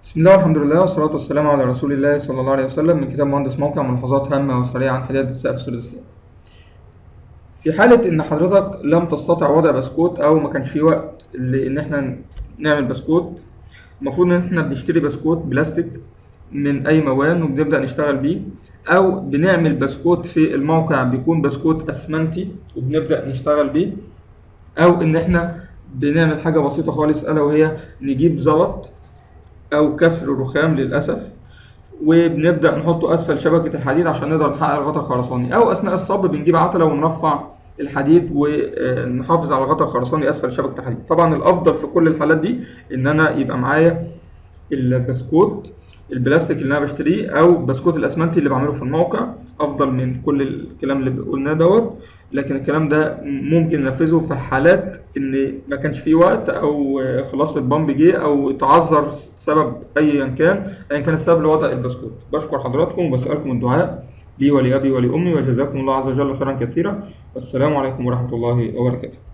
بسم الله والحمد لله والصلاة والسلام على رسول الله صلى الله عليه وسلم من كتاب مهندس موقع ملاحظات هامة وسريعة عن حداد السقف السداسية. في حالة إن حضرتك لم تستطع وضع بسكوت أو ما كانش في وقت لإن إحنا نعمل بسكوت المفروض إن إحنا بنشتري بسكوت بلاستيك من أي موان وبنبدأ نشتغل بيه أو بنعمل بسكوت في الموقع بيكون بسكوت أسمنتي وبنبدأ نشتغل بيه أو إن إحنا بنعمل حاجة بسيطة خالص ألا وهي نجيب زلط أو كسر رخام للأسف وبنبدأ نحطه أسفل شبكة الحديد عشان نقدر نحقق الغطاء الخرساني أو أثناء الصب بنجيب عتلة ونرفع الحديد ونحافظ على الغطاء الخرساني أسفل شبكة الحديد طبعا الأفضل في كل الحالات دي إن أنا يبقى معايا البسكوت البلاستيك اللي انا بشتريه او بسكوت الاسمنتي اللي بعمله في الموقع افضل من كل الكلام اللي قلناه دوت لكن الكلام ده ممكن ننفذه في حالات ان ما كانش فيه وقت او خلاص البامب جه او تعذر سبب ايا كان ايا كان السبب لوضع البسكوت بشكر حضراتكم وبسالكم الدعاء لي ولابي ولامي وجزاكم الله عز وجل خيرا كثيرا والسلام عليكم ورحمه الله وبركاته